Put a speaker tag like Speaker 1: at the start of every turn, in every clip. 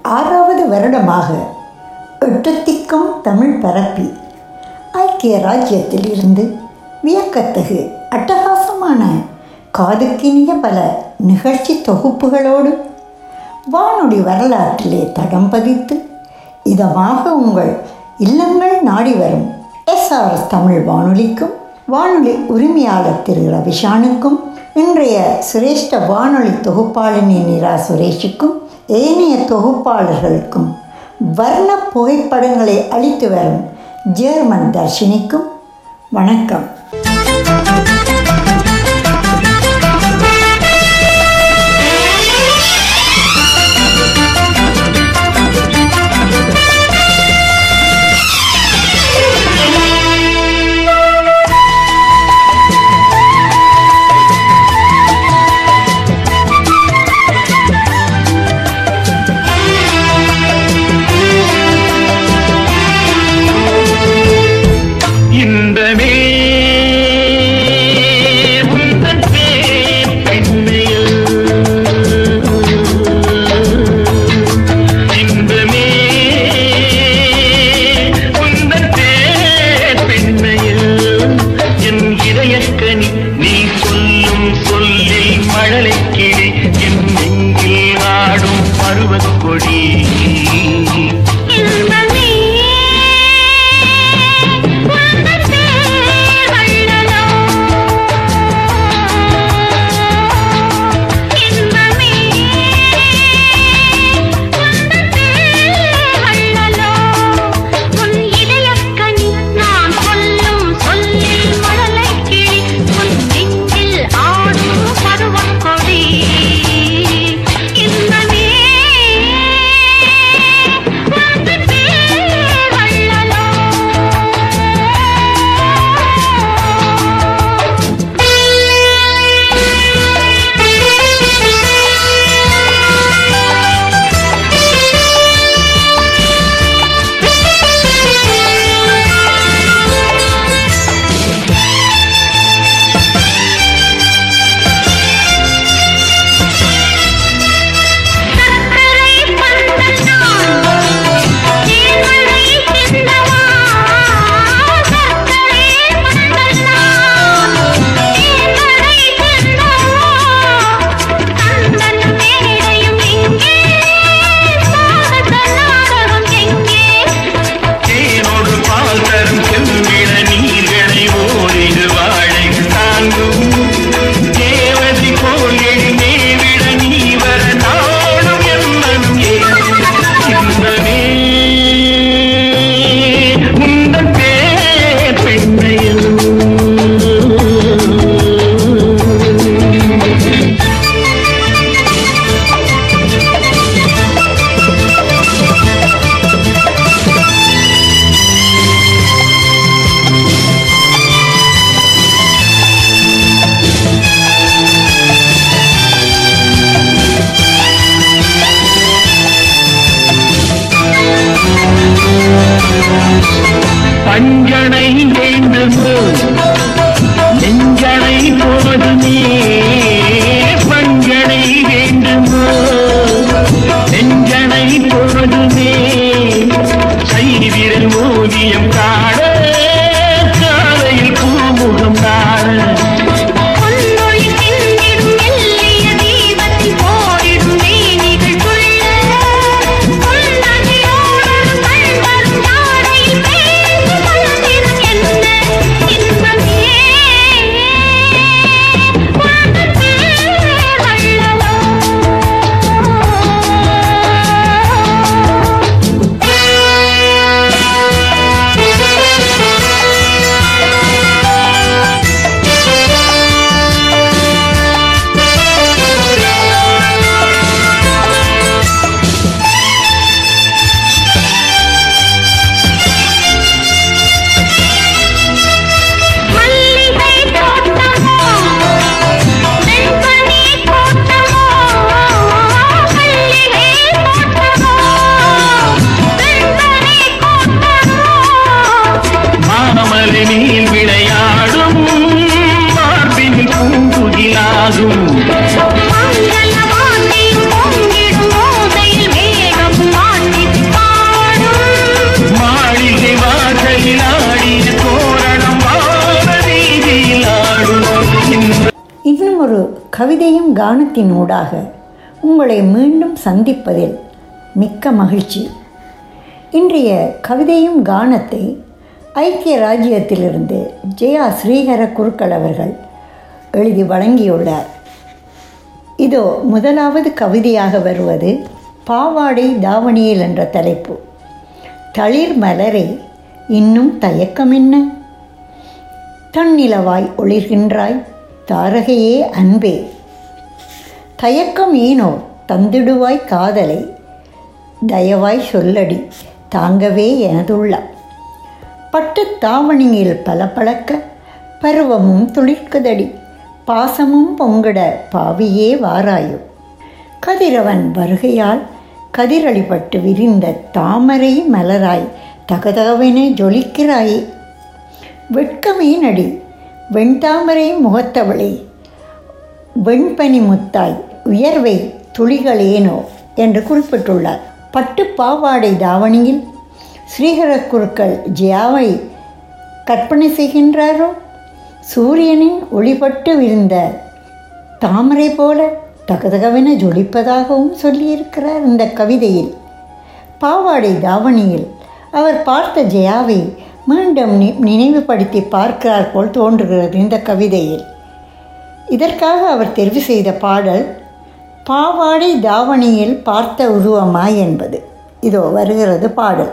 Speaker 1: ஆறாவது வருடமாக எட்டத்திக்கும் தமிழ் பரப்பி ஐக்கிய ராஜ்யத்தில் இருந்து வியக்கத்தகு அட்டகாசமான காதுக்கினிய பல நிகழ்ச்சி தொகுப்புகளோடு வானொலி வரலாற்றிலே தடம் பதித்து இதமாக உங்கள் இல்லங்கள் நாடி வரும் எஸ்ஆர்எஸ் தமிழ் வானொலிக்கும் வானொலி உரிமையாளர் திரு ரவிஷானுக்கும் இன்றைய சிரேஷ்ட வானொலி தொகுப்பாளினி நிரா சுரேஷுக்கும் ஏனைய தொகுப்பாளர்களுக்கும் வர்ண புகைப்படங்களை அளித்து வரும் ஜேர்மன் தர்ஷினிக்கும் வணக்கம்
Speaker 2: இன்பமே உந்தன் பேர் பெண்மையில் இன்பமே உந்தன் பேர் பெண்மையில் என் இதயக்கனி நீ சொல்லும் சொல்லில் மழலை கிளி என் நெஞ்சில் ஆடும் பருவக் கொடி
Speaker 3: இன்பமே உந்தன் பேர் வள்ளலோ இன்பமே உந்தன் பேர் வள்ளலோ உன் இதயக்கனி நான் சொல்லும் சொல்லில் மழலைக் கிளி உன் நெஞ்சில் ஆடும் பருவக் கொடி இன்பமே உந்தன் பேர் வள்ளலோ சக்கரை பந்தல் நான் தேன்மழை சிந்தவா சக்கரை பந்தல் நான் தேன்மழை சிந்தவா தந்தன் மேடையும் எங்கே சாகச நாடகம் எங்கே
Speaker 2: தேனோடு பால் தரும் செம்பிட நீர்களை ஓரிடு வாழை தாங்கும் தேவதி போல் எழிலே விட நீ வர நாடும் எம்மனும் இன்பமே உந்தன் பேர் பெண்மையில் பஞ்சனை வேண்டுமோ நெஞ்சனை போதுமே பஞ்சனை வேண்டுமோ நெஞ்சனை போதுமே கைவிரல் ஓவியம் காண காலையில் பூமுகம் காண
Speaker 3: பொன்னொழி சிந்திடும் மெல்லிய தீபத்தில் போரிடும் மேனிகள் துள்ள பொன்னணியோடும் கண்வரும் தாடையில் பேசி மலர்ந்திடும் என்ன
Speaker 1: கவிதையும் கானத்தின் ஊடாக உங்களை மீண்டும் சந்திப்பதில் மிக்க மகிழ்ச்சி இன்றைய கவிதையும் கானத்தை ஐக்கிய ராஜ்யத்திலிருந்து ஜெயா ஸ்ரீஹர குருக்கள் அவர்கள் எழுதி வழங்கியுள்ளார் இதோ முதலாவது கவிதையாக வருவது பாவாடை தாவணியில் என்ற தலைப்பு தளிர் மலரே இன்னும் தயக்கம் என்ன தன்னிலவாய் ஒளிர்கின்றாய் தாரகையே அன்பே தயக்கம் ஏனோ தந்திடுவாய் காதலை தயவாய் சொல்லடி தாங்கவே எனதுள்ளம் பட்டுத் தாவணியில் பளபளக்க பருவமும் துளிர்க்குதடி பாசமும் பொங்கிட பாவியே வாராயோ கதிரவன் வருகையால் கதிரளிப்பட்டு விரிந்த தாமரை மலராய் தகதகவென ஜொலிக்கிறாயே வெட்கமே நடி வெண்தாமரை முகத்தவளே வெண்பனி முத்தாய் உயர்வை துளிகளேனோ என்று குறிப்பிட்டுள்ளார் பட்டு பாவாடை தாவணியில் ஸ்ரீஹர குருக்கள் ஜியாவை கற்பனை செய்கின்றாரோ சூரியனின் ஒளிபட்டு விழுந்த தாமரை போல தகதகவென ஜொலிப்பதாகவும் சொல்லியிருக்கிறார் இந்த கவிதையில் பாவாடை தாவணியில் அவர் பார்த்த ஜெயாவை மீண்டும் நி நினைவுபடுத்தி பார்க்கிறார் போல் தோன்றுகிறது இந்த கவிதையில் இதற்காக அவர் தெரிவு செய்த பாடல் பாவாடை தாவணியில் பார்த்த உருவமாய் என்பது இதோ வருகிறது பாடல்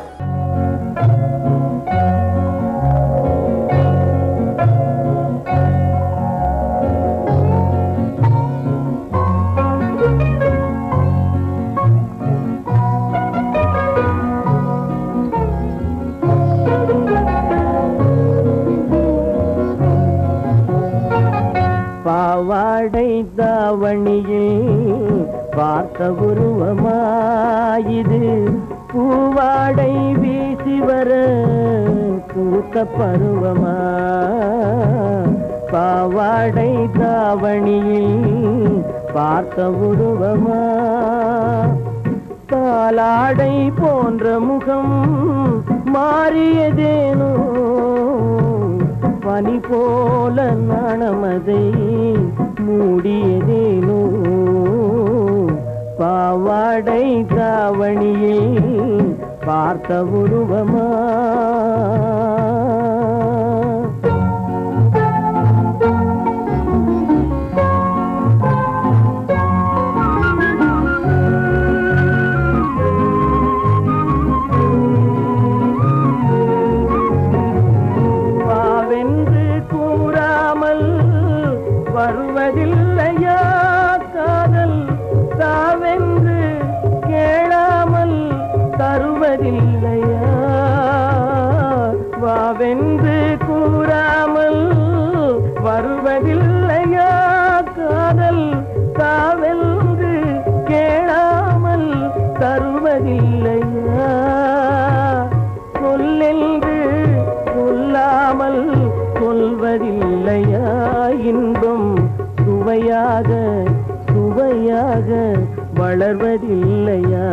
Speaker 2: பாவாடை தாவணியில் பார்த்த உருவமாயிது பூவாடை வீசி வர பூத்த பருவமா பாவாடை தாவணியில் பார்த்த உருவமா பாலாடை போன்ற முகம் மாறியதேனோ பனி போல நாணமதை மூடியதேனோ பாவாடை தாவணியில் பார்த்த உருவமா வாவென்று கூறாமல் வருவதில்லையா காதல் தாவென்று கேளாமல் தருவதில்லையா வாவென்று கூறாமல் வருவதில்லையா காதல் தாவென்று கேளாமல் தருவதில்லையா சொல்லென்று சொல்லாமல் சொல்வதில்லையா இன்பம் சுவையாக சுவையாக வளர்வதில்லையா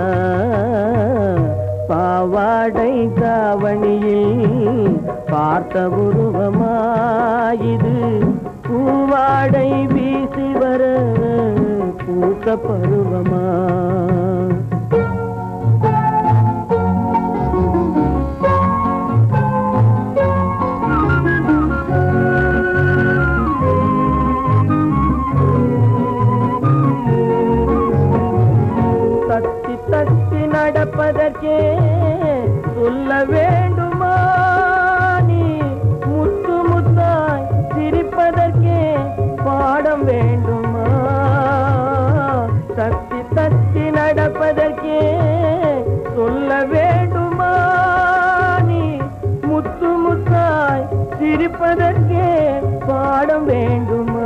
Speaker 2: பாவாடை தாவணியில் பார்த்த உருவமாயிது பூவாடை வீசி வர பூத்த பருவமா தத்தி தத்தி நடப்பதற்கே சொல்ல வேண்டுமா நீ முத்து முத்தாய் சிரிப்பதற்கே பாடம் வேண்டுமா தத்தி தத்தி நடப்பதற்கே சொல்ல வேண்டுமா நீ முத்து முத்தாய் சிரிப்பதற்கே பாடம் வேண்டுமா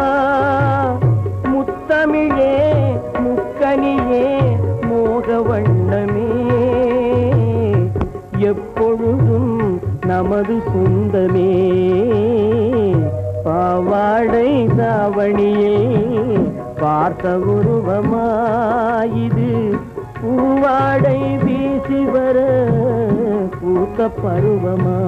Speaker 2: முத்தமிழே முக்கனியே மோக வண்ணமே எப்பொழுதும் நமது சொந்தமே பாவாடை தாவணியே பார்த்த உருவமாயிது பூவாடை வீசி வர பூத்த பருவமா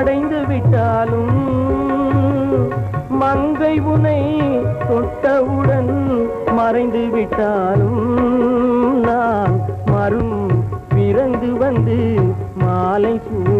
Speaker 2: அடைந்து விட்டாலும் மங்கை உனை தொட்டவுடன் மறைந்து விட்டாலும் நான் மறும் பிறந்து வந்து மாலை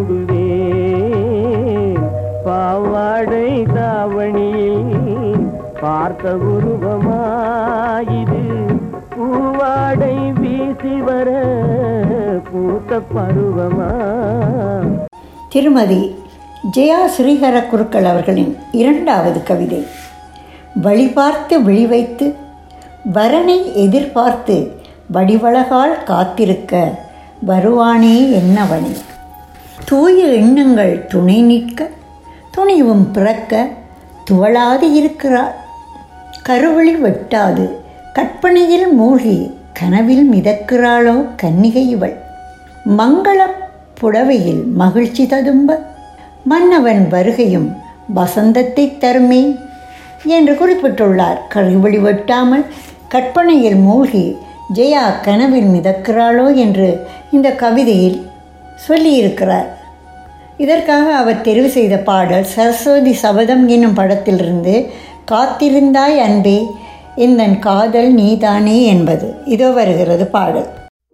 Speaker 2: சூடுவேன் பாவாடை தாவணியில் பார்த்த உருவமாயிது பூவாடை வீசி வர பூத்த பருவமா
Speaker 1: திருமதி ஜெயா ஸ்ரீஹர குருக்கள் அவர்களின் இரண்டாவது கவிதை வழிபார்த்து விழிவைத்து வரனை எதிர்பார்த்து வடிவழகால் காத்திருக்க வருவானே என்னவனே தூய எண்ணங்கள் துணை நிற்க துணிவும் பிறக்க துவளாது இருக்கிறாள் கருவழி வெட்டாது கற்பனையில் மூழ்கி கனவில் மிதக்கிறாளோ கன்னிகை இவள் மங்களப் புடவையில் மகிழ்ச்சி ததும்ப மன்னவன் வருகையும் வசந்தத்தை தருமே என்று குறிப்பிட்டுள்ளார் கருவழி வெட்டாமல் கற்பனையில் மூழ்கி ஜெயா கனவில் மிதக்கிறாளோ என்று இந்த கவிதையில் சொல்லியிருக்கிறார் இதற்காக அவர் தெரிவு செய்த பாடல் சரஸ்வதி சபதம் என்னும் படத்திலிருந்து காத்திருந்தாய் அன்பே எந்தன் காதல் நீதானே என்பது இதோ வருகிறது பாடல்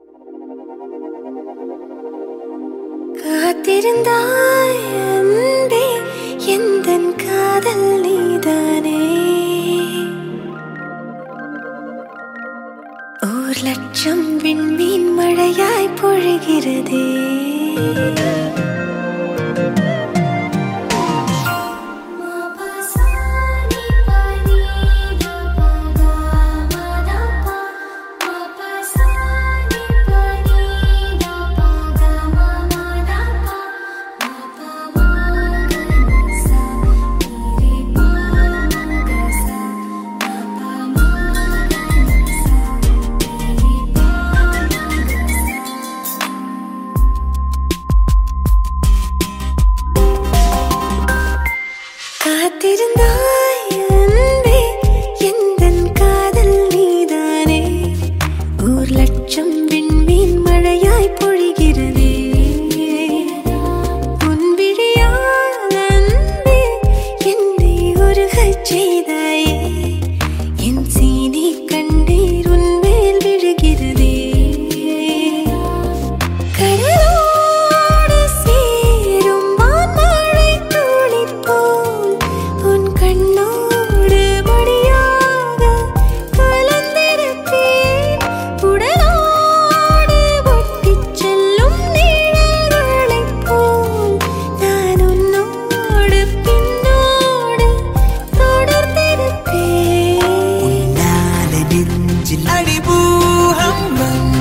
Speaker 3: காத்திருந்தாய் அன்பே எந்தன் காதல் நீதானே ஓர் லட்சம் விண்மீன் மழையாய் பொழிகிறதே காத்திருந்தாய் அன்பே எந்தன் காதல் நீதானே ஓர் லட்சம் விண்மீன் மழையாய் பொழிகிறதே உன் விழியால் அன்பே என்னை உருகச் செய்தாயே என் சீனி கண்ணீர் உன் மேல் விழுகிறதே கடலோடு சேரும் வான்மழை துளி போல் உன் கண்ணோடு மடியாக கலந்திருப்பேன் உடலோடு ஒட்டிச் செல்லும் நிழல்களைப் போல் நான் உன்னோடு பின்னோடு தொடர்ந்திருப்பேன்
Speaker 4: உன்னால நெஞ்சில் அடிபூகம்பம்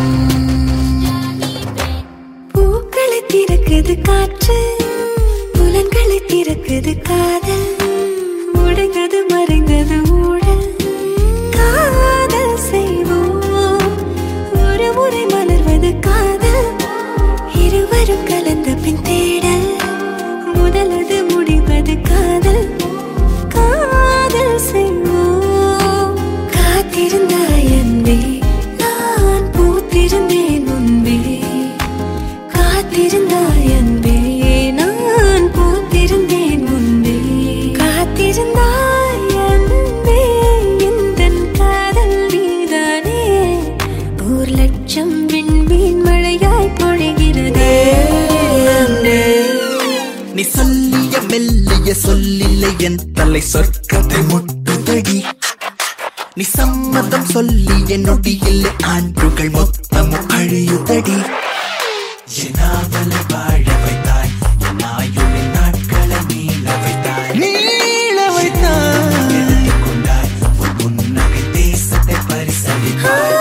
Speaker 3: பூக்களை திறக்குது காற்று புலன்களை திறக்குது காதல் முடங்கது மறைந்தது ஊழல் காதல் செய்வோம் ஒரு முறை மலர்வது காதல் இருவரும் கலந்த பின் தேடல் முதலது முடிவது காதல் காதல் செய்வோம் காத்திருந்தாய் அன்பே நான் பூத்திருந்தேன் முன்பே காத்திருந்தாய் அன்பே நான் பூத்திருந்தேன் முன்பே காத்திருந்தாய் அன்பே எந்தன் காதல் நீதானே ஒரு லட்சம் விண்மீன் மழையாய் பொழிகிறதே அன்பே
Speaker 4: நீ சொல்லிய மெல்லிய சொல்லில்லை என் தலை சொற்கதை முட்டுதடி நீ சம்மதம் சொல்லிய நொடியில் ஆண்டுகள் மொத்தமும் அழியுதடி என்னாவலை வாழ வைத்தாய் என் ஆயுளின் நாட்களை நீள வைத்தாய் நீள வைத்தாய் எடுத்துக் கொண்டாய் உன் புன்னகை தேசத்தை பரிசளித்தாய்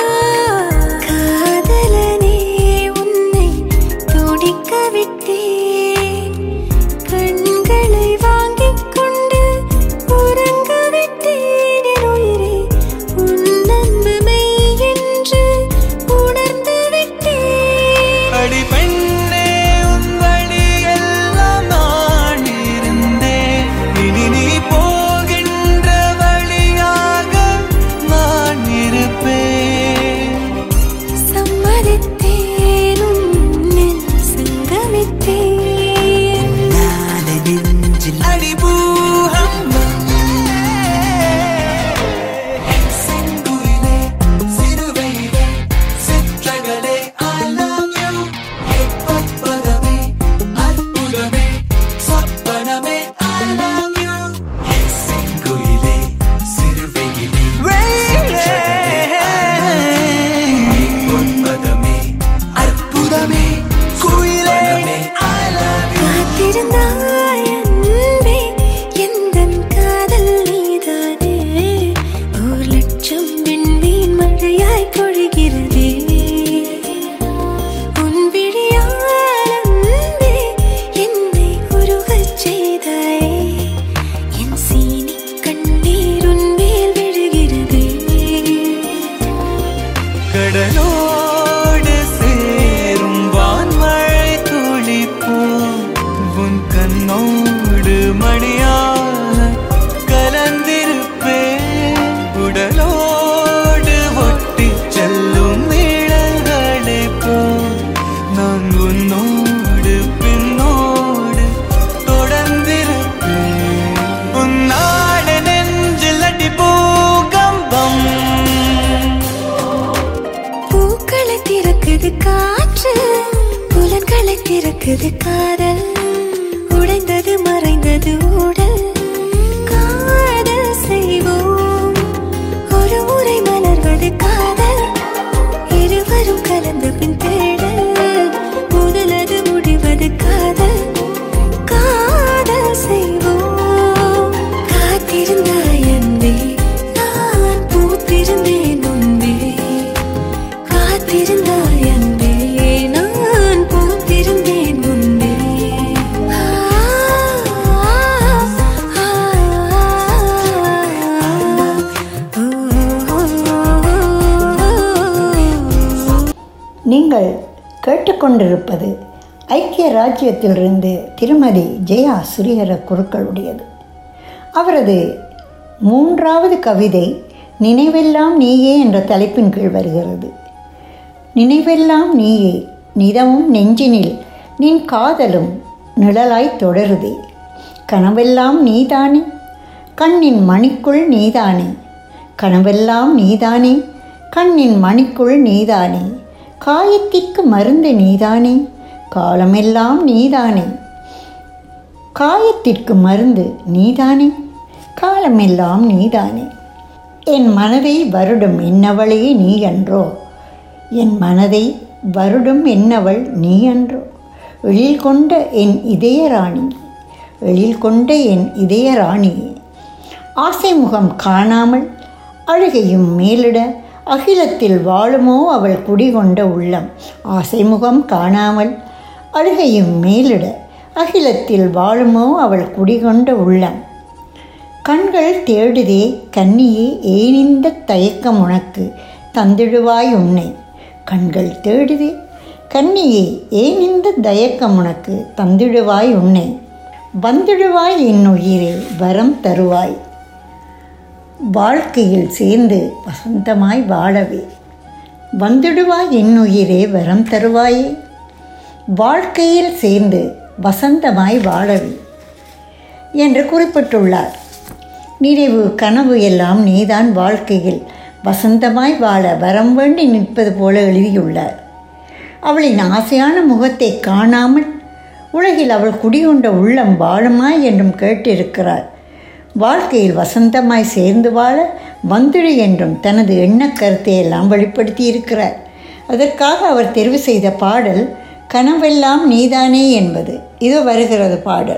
Speaker 3: காதலனே உன்னை துடிக்க விட்டேன் கண்களை வாங்கிக் கொண்டு உறங்க விட்டேன் என் உயிரே உன் அன்பு மெய் என்று உணர்ந்து விட்டேன்
Speaker 4: அடி பெண்ணே
Speaker 3: தந்தாய் அன்பே எந்தன் காதல் நீதானே ஓர் லட்சம் விண்மீன் மழையாய் பொழிகிறதே உன் விழியால் அன்பே என்னை உருகச் செய்தாயே என் சீனி கண்ணீர் உன் மேல் விழுகிறதே
Speaker 5: கடலோடு சேரும் வான்மழை துளிப்போம் உன் கண்ணோடு மணியாக கலந்திருப்பேன் உடலோடு ஒட்டி செல்லும் நிழல்களை போல் நான் உன்னோடு பின்னோடு தொடர்ந்திருப்பேன் உன்னாடு நெஞ்சில் அடி பூகம்பம்
Speaker 3: பூக்களை திறக்குது காற்று புலன்களை திறக்குது காதல் உடைந்தது மறைந்தது உடல் காதல் செய்வோம் ஒரு முறை மலர்வது காதல் இருவரும் கலந்த பின் தேடல் முதலது முடிவது காதல் காதல் செய்வோம் காத்திருந்தாய் அன்பே நான் பூத்திருந்தேன் முன்பே காத்திருந்தாய் அன்பே நான் பூத்திருந்தேன் முன்பே ஆ, ஆ, ஆ, ஓ,
Speaker 1: நீங்கள் கேட்டுக்கொண்டிருப்பது ஐக்கிய ராஜ்யத்திலிருந்து திருமதி ஜெயா ஸ்ரீஹர குருக்களுடையது அவரது மூன்றாவது கவிதை நினைவெல்லாம் நீயே என்ற தலைப்பின் கீழ் வருகிறது நினைவெல்லாம் நீயே நிதமும் நெஞ்சினில் நின் காதலும் நிழலாய் தொடருதே கனவெல்லாம் நீதானே கண்ணின் மணிக்குள் நீதானே கனவெல்லாம் நீதானே கண்ணின் மணிக்குள் நீதானே காயத்திற்கு மருந்து நீதானே காலமெல்லாம் நீதானே காயத்திற்கு மருந்து நீதானே காலமெல்லாம் நீதானே என் மனதை வருடும் என்னவளே நீ அன்றோ என் மனதை வருடும் என்னவள் நீ அன்றோ எழில் கொண்ட என் இதய ராணி எழில் கொண்ட என் இதய ராணியே ஆசை முகம் காணாமல் அழுகையும் மேலிட அகிலத்தில் வாழுமோ அவள் குடிகொண்ட உள்ளம் ஆசை முகம் காணாமல் அழுகையும் மேலிட அகிலத்தில் வாழுமோ அவள் குடிகொண்ட உள்ளம் கண்கள் தேடுதே கன்னியே ஏனிந்த தயக்கம் உனக்கு தந்திடுவாய் உன்னை கண்கள் தேடுதே கன்னியே ஏனிந்த தயக்கம் உனக்கு தந்திடுவாய் உன்னை வந்திடுவாய் என் உயிரே வரம் தருவாய் வாழ்க்கையில் சேர்ந்து வசந்தமாய் வாழவே வந்திடுவாய் என் உயிரே வரம் தருவாயே வாழ்க்கையில் சேர்ந்து வசந்தமாய் வாழவே என்று குறிப்பிட்டுள்ளார் நினைவு கனவு எல்லாம் நீதான் வாழ்க்கையில் வசந்தமாய் வாழ வரம் வேண்டி நிற்பது போல எழுதியுள்ளார் அவளின் ஆசையான முகத்தை காணாமல் உலகில் அவள் குடிகொண்ட உள்ளம் வாழுமாய் என்றும் கேட்டிருக்கிறார் வாழ்க்கையில் வசந்தமாய் சேர்ந்து வாழ வந்துடு என்றும் தனது எண்ணக் கருத்தை எல்லாம் வெளிப்படுத்தியிருக்கிறார் அதற்காக அவர் தெரிவு செய்த பாடல் கனவெல்லாம் நீதானே என்பது இது வருகிறது பாடல்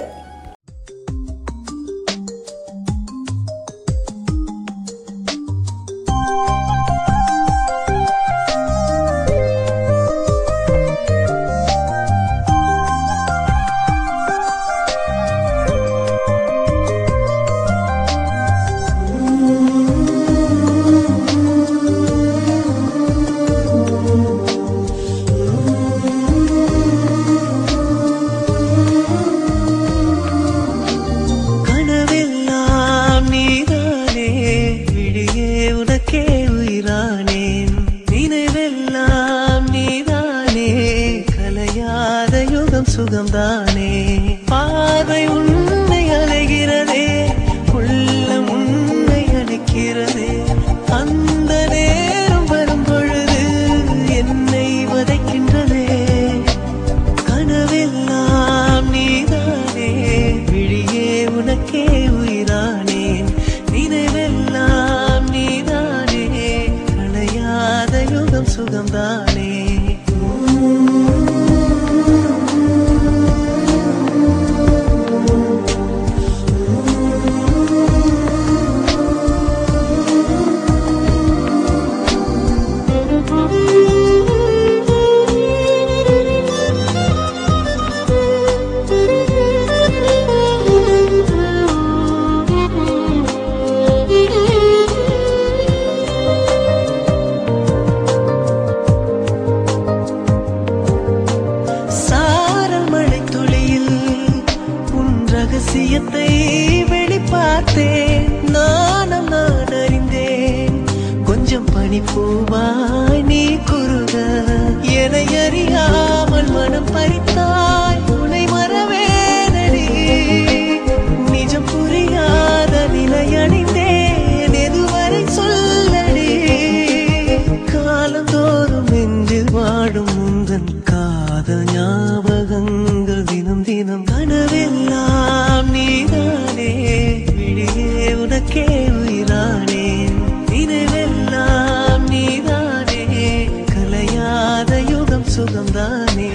Speaker 5: ரகசியத்தை வெளிப்பார்த்தேன் நானும் நான் அறிந்தேன் கொஞ்சம் பனிப்பூவாய் நீ குறுக என அறியாமல் மனம் பறித்தாய் உனை மறவேனடி நிஜம் புரியாத நிலை அணிந்தேன் எதுவரை சொல்லடி காலந்தோறும் நெஞ்சில் வாடும் முந்தன் காதல் ஞாபகங்கள் தினம் தினம் கனவெல்லாம் நீதானே விழியே உனக்கே உயிரானேன் நினைவெல்லாம் நீதானே கலையாத யுகம் சுகம்தானே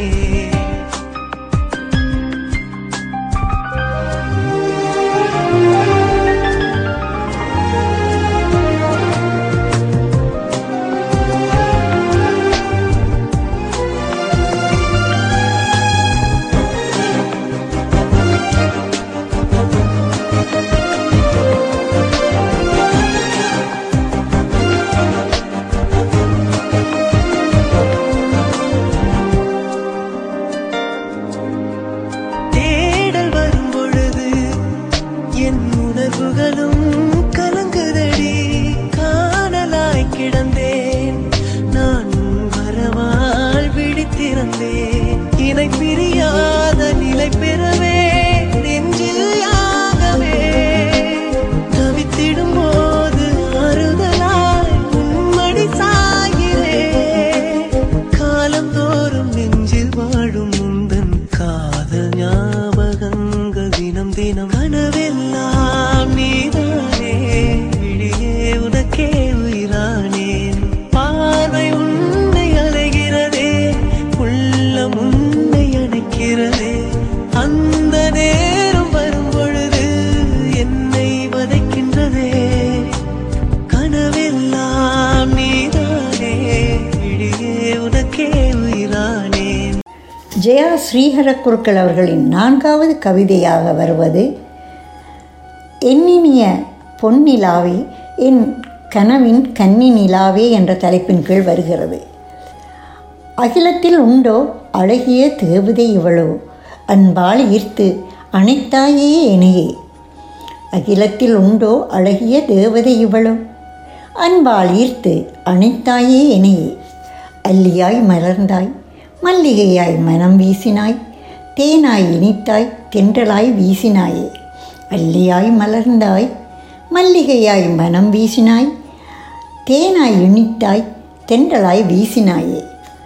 Speaker 5: தேடல் வரும் பொழுது என் உணர்வுகளும் கலங்குதடி காணலாய் கிடந்தேன் நான் உன் வரவால் விழித்திருந்தேன் இணை பிரியாத நிலை பெறவே நெஞ்சில் யாகவே தவித்திடும் போது ஆறுதலாய் உன்மடி சாகிறேன் காலந்தோறும் நெஞ்சில் வாழும் முந்தன் காதல் ஞாபகங்கள் தினம் தினம் கனவெல்லாம் நீதானே விழியே உனக்கே உயிரானேன் பார்வை உன்னை அலைகிறதே உள்ளம் உன்னை அணைக்கிறதே அந்த நேரம் வரும் பொழுது என்னை வதைக்கின்றதே கனவெல்லாம் நீதானே விழியே உனக்கே உயிரானேன்
Speaker 1: ஜெயா ஸ்ரீஹர குருக்கள் அவர்களின் நான்காவது கவிதையாக வருவது எண்ணினிய பொன்னிலாவே என் கனவின் கன்னி நிலாவே என்ற தலைப்பின் கீழ் வருகிறது அகிலத்தில் உண்டோ அழகிய தேவதை இவளோ அன்பால் ஈர்த்து அனைத்தாயே எனையே அகிலத்தில் உண்டோ அழகிய தேவதை இவளோ அன்பால் ஈர்த்து அனைத்தாயே எனையே அல்லியாய் மலர்ந்தாய் மல்லிகையாய் மனம் வீசினாய் தேனாய் இனித்தாய் தென்றலாய் வீசினாயே அல்லியாய் மலர்ந்தாய் மல்லிகையாய் மனம் வீசினாய் தேனாய் இனித்தாய் தென்றலாய் வீசினாயே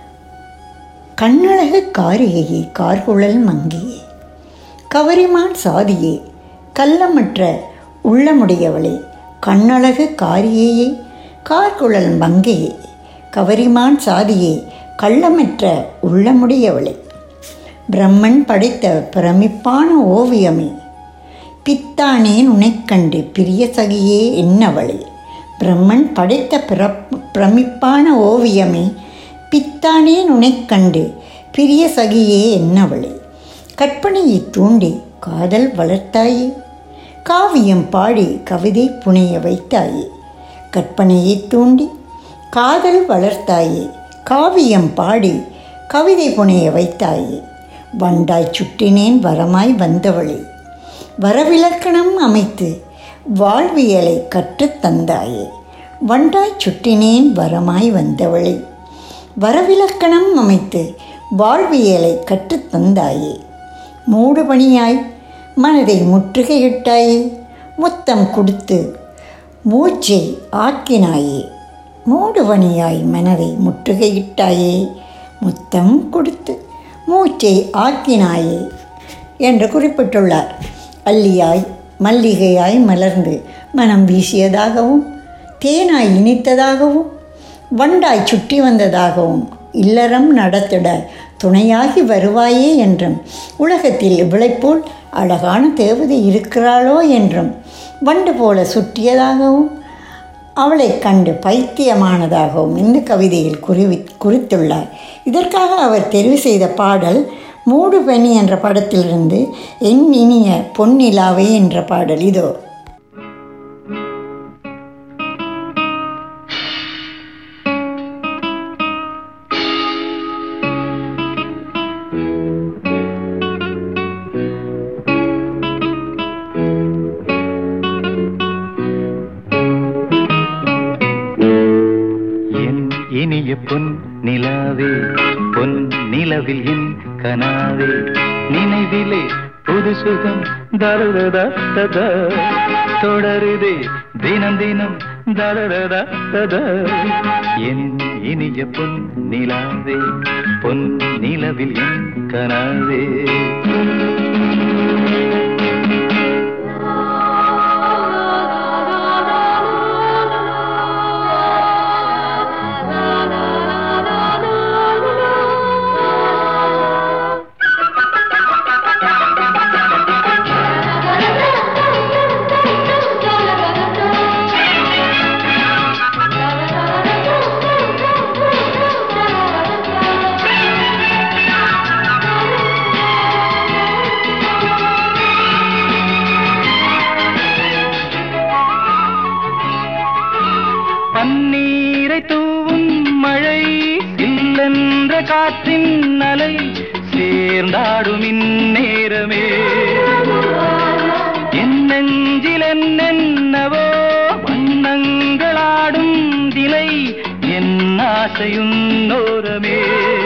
Speaker 1: கண்ணழகு காரிகையே கார்குழல் மங்கியே கவரிமான் சாதியே கள்ளமற்ற உள்ளமுடையவளே கண்ணழகு காரியையே கார்குழல் மங்கையே கவரிமான் சாதியே கள்ளமற்ற உள்ளமுடையவளே பிரம்மன் படைத்த பிரமிப்பான ஓவியமே பித்தானேன் உனைக்கண்டு பிரிய சகியே என்னவளே பிரம்மன் படைத்த பிறப் பிரமிப்பான ஓவியமே பித்தானேன் உனைக்கண்டு பிரிய சகியே என்னவளே கற்பனையை தூண்டி காதல் வளர்த்தாயே காவியம் பாடி கவிதை புனைய வைத்தாயே கற்பனையை தூண்டி காதல் வளர்த்தாயே காவியம் பாடி கவிதை புனைய வைத்தாயே வண்டாய் சுட்டினேன் வரமாய் வந்தவளே வரவிலக்கணம் அமைத்து வாழ்வியலை கற்றுத் தந்தாயே வண்டாய் சுட்டினேன் வரமாய் வந்தவளே வரவிலக்கணம் அமைத்து வாழ்வியலை கற்றுத் தந்தாயே மூடுபணியாய் மனதை முற்றுகையிட்டாயே முத்தம் கொடுத்து மூச்சை ஆக்கினாயே மூடுபணியாய் மனதை முற்றுகையிட்டாயே முத்தம் கொடுத்து மூச்சை ஆக்கினாயே என்று குறிப்பிட்டுள்ளார் அல்லியாய் மல்லிகையாய் மலர்ந்து மனம் வீசியதாகவும் தேனாய் இனித்ததாகவும் வண்டாய் சுற்றி வந்ததாகவும் இல்லறம் நடத்திட துணையாகி வருவாயே என்றும் உலகத்தில் இவளைப்போல் அழகான தேவதை இருக்கிறாளோ என்றும் வண்டு போல சுற்றியதாகவும் அவளை கண்டு பைத்தியமானதாகவும் இந்த கவிதையில் குறிவி குறித்துள்ளார் இதற்காக அவர் தெரிவு செய்த பாடல் மூடு பெணி என்ற படத்திலிருந்து என் இனிய பொன்னிலாவே என்ற பாடல் இதோ
Speaker 6: தரத தத தொடருதே தினம் தினம் தரத தத என் இனிய பொன் நிலாவே பொன் நிலவில் என் கனாவே பன்னீரை தூவும் மழை இல்லென்ற காற்றின் அலை சேர்ந்தாடும் இந்நேரமே என் நெஞ்சில் என்னென்னவோ வண்ணங்களாடும் திலை என் ஆசையும் நோரமே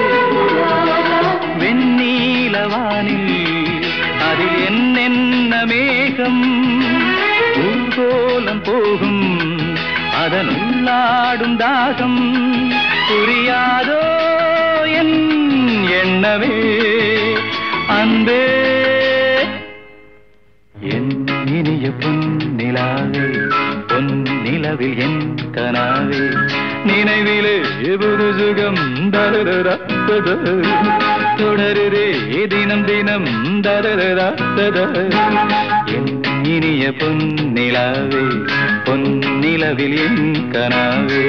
Speaker 6: வெண்ணீலவானில் அதில் என்னென்ன மேகம் ஊர்கோலம் போகும் அதன் உள்ளாடும் தாகம் புரியாதோ என் எண்ணமே அன்பே என் இனிய பொன் நிலாவே பொன் நிலவில் என் கனாவே நினைவிலே புது சுகம் தரரா தொடருதே தினம் தினம் தரரா என் இனிய பொன் நிலாவே பொன் நிலவில் என் கனாவே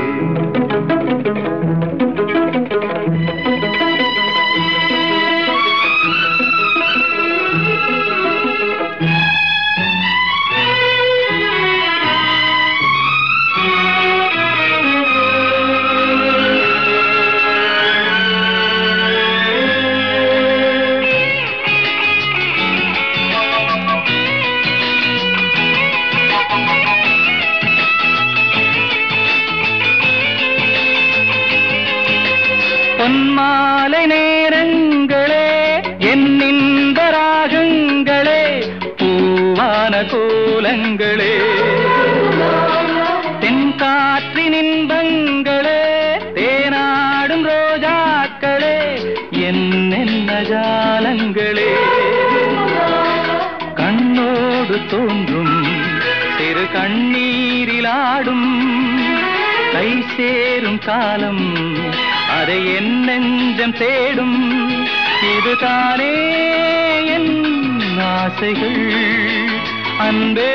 Speaker 6: பொன்மாலை நேரங்களே என் இன்ப ராகங்களே பூவான கோலங்களே தென்காற்றின் இன்பங்களே தேனாடும் ரோஜாக்களே என்னென்ன ஜாலங்களே கண்ணோடு தோன்றும் சிறு கண்ணீரிலாடும் கை சேரும் காலம் அதை என் நெஞ்சம் தேடும் இதுதானே என் ஆசைகள் அன்பே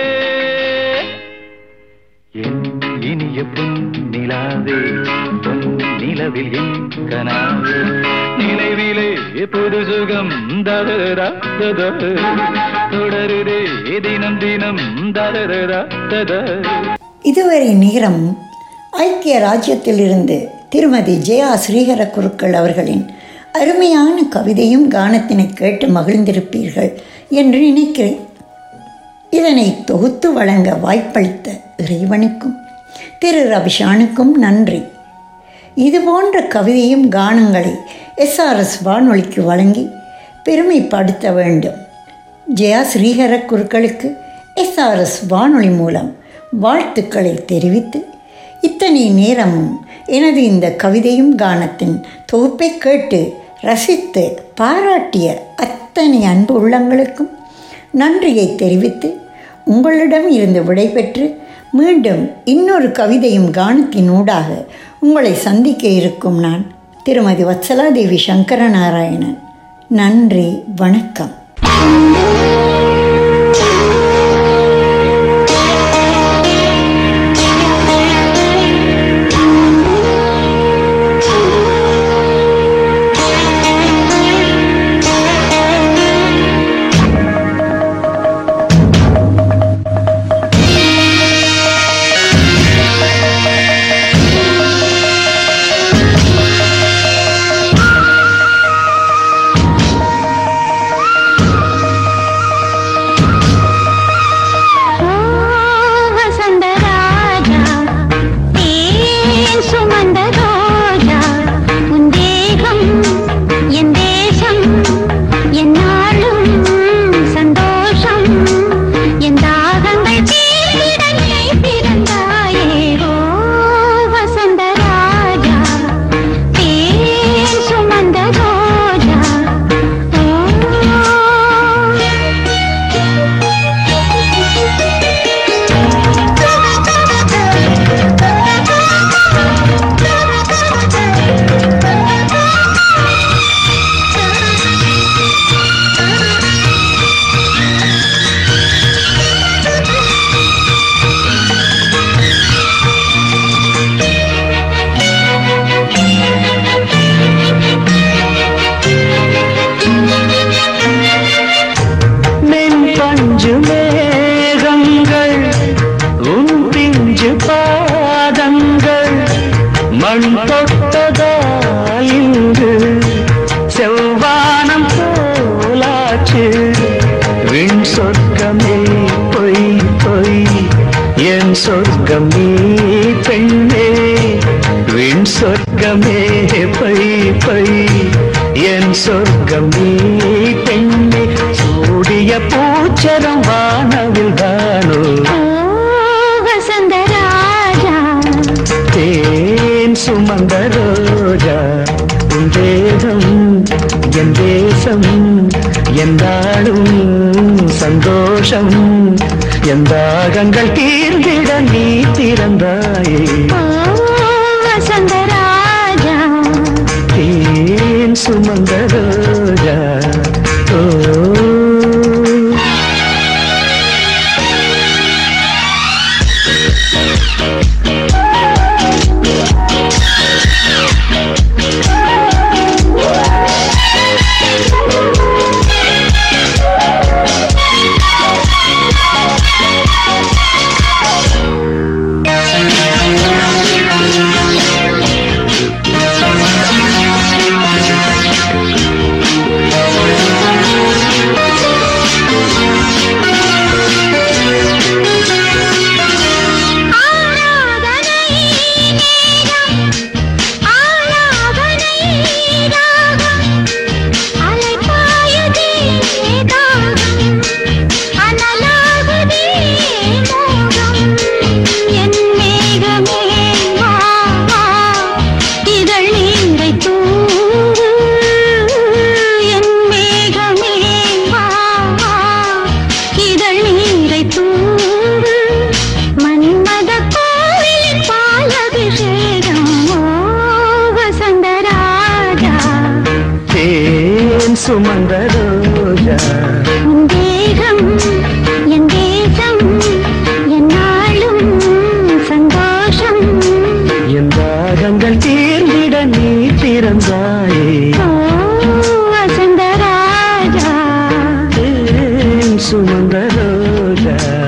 Speaker 6: என் இனிய பொன் நிலாவே பொன் நிலவில் என் கனாவே நினைவிலே புது சுகம் தரரா தத தொடருதே தினம் தினம் தரரா தத
Speaker 1: இதுவரை நேரம் ஐக்கிய ராஜ்யத்திலிருந்து திருமதி ஜெயா ஸ்ரீஹர குருக்கள் அவர்களின் அருமையான கவிதையும் கானத்தினை கேட்டு மகிழ்ந்திருப்பீர்கள் என்று நினைக்கிறேன் இதனை தொகுத்து வழங்க வாய்ப்பளித்த இறைவனுக்கும் திரு ரபிஷானுக்கும் நன்றி இதுபோன்ற கவிதையும் கானங்களை எஸ்ஆர்எஸ் வானொலிக்கு வழங்கி பெருமைப்படுத்த வேண்டும் ஜெயா ஸ்ரீஹர குருக்களுக்கு எஸ்ஆர்எஸ் வானொலி மூலம் வாழ்த்துக்களை தெரிவித்து இத்தனை நேரமும் எனது இந்த கவிதையும் கானத்தின் தொகுப்பை கேட்டு ரசித்து பாராட்டிய அத்தனை அன்பு உள்ளங்களுக்கும் நன்றியை தெரிவித்து உங்களிடம் இருந்து விடைபெற்று மீண்டும் இன்னொரு கவிதையும் கானத்தின் ஊடாக உங்களை சந்திக்க இருக்கும் நான் திருமதி வத்சலாதேவி சங்கரநாராயணன் நன்றி வணக்கம்
Speaker 5: பிஞ்சு மேகங்கள் உன் பிஞ்சு பாதங்கள் மண் தொட்டதால் இன்று செவ்வானம் போலாச்சு விண் சொர்க்கமே பொய் பொய் என் சொர்க்கம் நீ பெண்ணே விண் சொர்க்கமே பொய் பொய் என் சொர்க்கம் நீ பெண்ணே சூடிய பூச்சரம் வானவில் தானோ
Speaker 3: வசந்தராஜா
Speaker 5: தேன் சுமந்த ரோஜா உன் தேகம் என் தேசம் எந்தாடும் சந்தோஷம் எந்தாகங்கள் தீர்ந்திட நீ திறந்தாயே
Speaker 3: ஓ வசந்தராஜா
Speaker 5: தேன் சுமந்த ரோஜா ஓ
Speaker 3: ஆராதனை நேரம் ஆலாபனை ராகம் அலைபாயுதே தாகம் அனலாகுதே மோகம் என் மேகமே வா வா இதழ் நீரை தூவு என் மேகமே வா வா இதழ் நீரை தூவு மன்மத கோவிலின் பாலபிஷேகம் ஓ வசந்தராஜா
Speaker 5: தேன் சுமந்த ரோஜா
Speaker 3: உன் தேகம் என் தேசம் என்னாலும் சந்தோஷம்
Speaker 5: எந்தாகங்கள் தீர்ந்திட நீ திறந்தாயே
Speaker 3: ஓ வசந்தராஜா
Speaker 5: தேன் சுமந்த ரோஜா